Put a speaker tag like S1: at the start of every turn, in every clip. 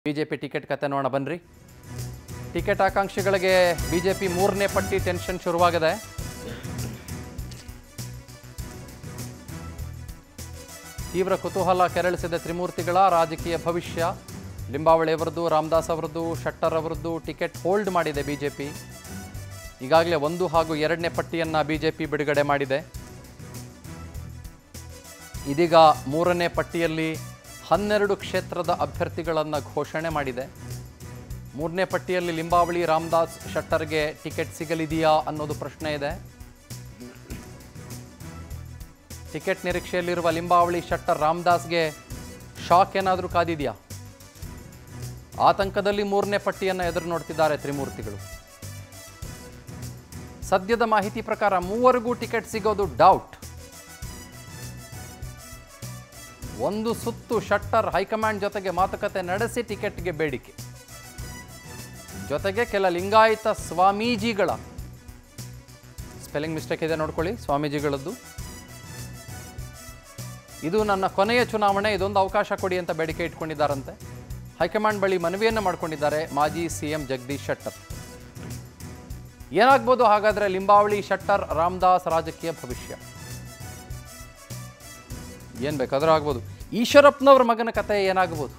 S1: BJP ticket ಕತೆ ನೋಡೋಣ ಬನ್ರಿ ಟಿಕೆಟ್ ಆಕಾಂಕ್ಷಿಗಳಿಗೆ ಬಿಜೆಪಿ ಮೂರನೇ ಪಟ್ಟಿ ಟೆನ್ಷನ್ ಶುರುವಾಗಿದೆ ತೀವ್ರ ಕುತೂಹಲ ಕೆರಳಿಸಿದ ತ್ರಿಮೂರ್ತಿಗಳ ರಾಜಕೀಯ ಭವಿಷ್ಯ ಲಿಂಬಾವಳಿ ಅವರದ್ದು ರಾಮದಾಸ್ ಅವರದ್ದು ಶೆಟ್ಟರ್ ಅವರದ್ದು ಟಿಕೆಟ್ ಹೋಲ್ಡ್ ಮಾಡಿದೆ ಬಿಜೆಪಿ ಈಗಾಗಲೇ ಒಂದು ಹಾಗೂ ಎರಡನೇ ಪಟ್ಟಿಯನ್ನು ಬಿಜೆಪಿ ಬಿಡುಗಡೆ ಮಾಡಿದೆ ಇದೀಗ ಮೂರನೇ ಪಟ್ಟಿಯಲ್ಲಿ ಹನ್ನೆರಡು ಕ್ಷೇತ್ರದ ಅಭ್ಯರ್ಥಿಗಳನ್ನು ಘೋಷಣೆ ಮಾಡಿದೆ ಮೂರನೇ ಪಟ್ಟಿಯಲ್ಲಿ ಲಿಂಬಾವಳಿ ರಾಮದಾಸ್ ಶೆಟ್ಟರ್ಗೆ ಟಿಕೆಟ್ ಸಿಗಲಿದೆಯಾ ಅನ್ನೋದು ಪ್ರಶ್ನೆ ಇದೆ ಟಿಕೆಟ್ ನಿರೀಕ್ಷೆಯಲ್ಲಿರುವ ಲಿಂಬಾವಳಿ ಶೆಟ್ಟರ್ ರಾಮದಾಸ್ಗೆ ಶಾಕ್ ಏನಾದರೂ ಕಾದಿದೆಯಾ ಆತಂಕದಲ್ಲಿ ಮೂರನೇ ಪಟ್ಟಿಯನ್ನು ಎದುರು ನೋಡ್ತಿದ್ದಾರೆ ತ್ರಿಮೂರ್ತಿಗಳು ಸದ್ಯದ ಮಾಹಿತಿ ಪ್ರಕಾರ ಮೂವರಿಗೂ ಟಿಕೆಟ್ ಸಿಗೋದು ಡೌಟ್ ಒಂದು ಸುತ್ತು ಶಟ್ಟರ್ ಹೈಕಮಾಂಡ್ ಜೊತೆಗೆ ಮಾತುಕತೆ ನಡೆಸಿ ಟಿಕೆಟ್ಗೆ ಬೇಡಿಕೆ ಜೊತೆಗೆ ಕೆಲ ಲಿಂಗಾಯತ ಸ್ವಾಮೀಜಿಗಳ ಸ್ಪೆಲ್ಲಿಂಗ್ ಮಿಸ್ಟೇಕ್ ಇದೆ ನೋಡ್ಕೊಳ್ಳಿ ಸ್ವಾಮೀಜಿಗಳದ್ದು ಇದು ನನ್ನ ಕೊನೆಯ ಚುನಾವಣೆ ಇದೊಂದು ಅವಕಾಶ ಕೊಡಿ ಅಂತ ಬೇಡಿಕೆ ಇಟ್ಕೊಂಡಿದ್ದಾರಂತೆ ಹೈಕಮಾಂಡ್ ಬಳಿ ಮನವಿಯನ್ನು ಮಾಡ್ಕೊಂಡಿದ್ದಾರೆ ಮಾಜಿ ಸಿಎಂ ಜಗದೀಶ್ ಶೆಟ್ಟರ್ ಏನಾಗ್ಬೋದು ಹಾಗಾದ್ರೆ ಲಿಂಬಾವಳಿ ಶೆಟ್ಟರ್ ರಾಮದಾಸ್ ರಾಜಕೀಯ ಭವಿಷ್ಯ ಏನ್ ಬೇಕಾದ್ರೂ ಆಗ್ಬೋದು ಈಶ್ವರಪ್ಪನವ್ರ ಮಗನ ಕತೆ ಏನಾಗ್ಬೋದು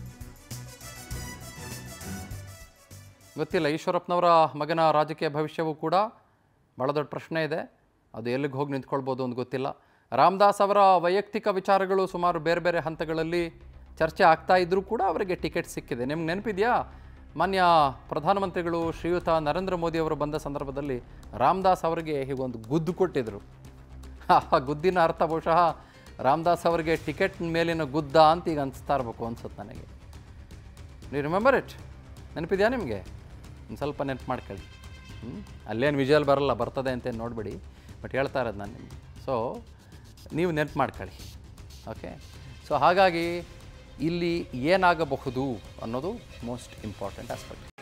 S1: ಗೊತ್ತಿಲ್ಲ ಈಶ್ವರಪ್ಪನವರ ಮಗನ ರಾಜಕೀಯ ಭವಿಷ್ಯವೂ ಕೂಡ ಭಾಳ ದೊಡ್ಡ ಪ್ರಶ್ನೆ ಇದೆ ಅದು ಎಲ್ಲಿಗೆ ಹೋಗಿ ನಿಂತ್ಕೊಳ್ಬೋದು ಅಂತ ಗೊತ್ತಿಲ್ಲ ರಾಮದಾಸ್ ಅವರ ವೈಯಕ್ತಿಕ ವಿಚಾರಗಳು ಸುಮಾರು ಬೇರೆ ಬೇರೆ ಹಂತಗಳಲ್ಲಿ ಚರ್ಚೆ ಆಗ್ತಾ ಇದ್ರೂ ಕೂಡ ಅವರಿಗೆ ಟಿಕೆಟ್ ಸಿಕ್ಕಿದೆ ನಿಮ್ಗೆ ನೆನಪಿದೆಯಾ ಮಾನ್ಯ ಪ್ರಧಾನಮಂತ್ರಿಗಳು ಶ್ರೀಯುತ ನರೇಂದ್ರ ಮೋದಿ ಅವರು ಬಂದ ಸಂದರ್ಭದಲ್ಲಿ ರಾಮದಾಸ್ ಅವರಿಗೆ ಹೀಗೊಂದು ಗುದ್ದು ಕೊಟ್ಟಿದ್ರು ಆ ಗುದ್ದಿನ ಅರ್ಥ ಬಹುಶಃ ರಾಮದಾಸ್ ಅವರಿಗೆ ಟಿಕೆಟ್ ಮೇಲಿನ ಗುದ್ದ ಅಂತ ಈಗ ಅನಿಸ್ತಾ ಇರಬೇಕು ಅನ್ಸುತ್ತೆ ನನಗೆ ನೀವು ರಿಮೆಂಬರ್ ಇಟ್ ನೆನಪಿದೆಯಾ ನಿಮಗೆ ಒಂದು ಸ್ವಲ್ಪ ನೆನಪು ಮಾಡ್ಕೊಳ್ಳಿ ಹ್ಮ್? ಅಲ್ಲೇನು ವಿಜುವಲ್ ಬರಲ್ಲ ಬರ್ತದೆ ಅಂತ ನೋಡಿಬಿಡಿ ಬಟ್ ಹೇಳ್ತಾ ಇರೋದು ನಾನು ನಿಮಗೆ ಸೊ ನೀವು ನೆನಪು ಮಾಡ್ಕೊಳ್ಳಿ ಓಕೆ ಸೊ ಹಾಗಾಗಿ ಇಲ್ಲಿ ಏನಾಗಬಹುದು ಅನ್ನೋದು ಮೋಸ್ಟ್ ಇಂಪಾರ್ಟೆಂಟ್ ಆಸ್ಪೆಕ್ಟ್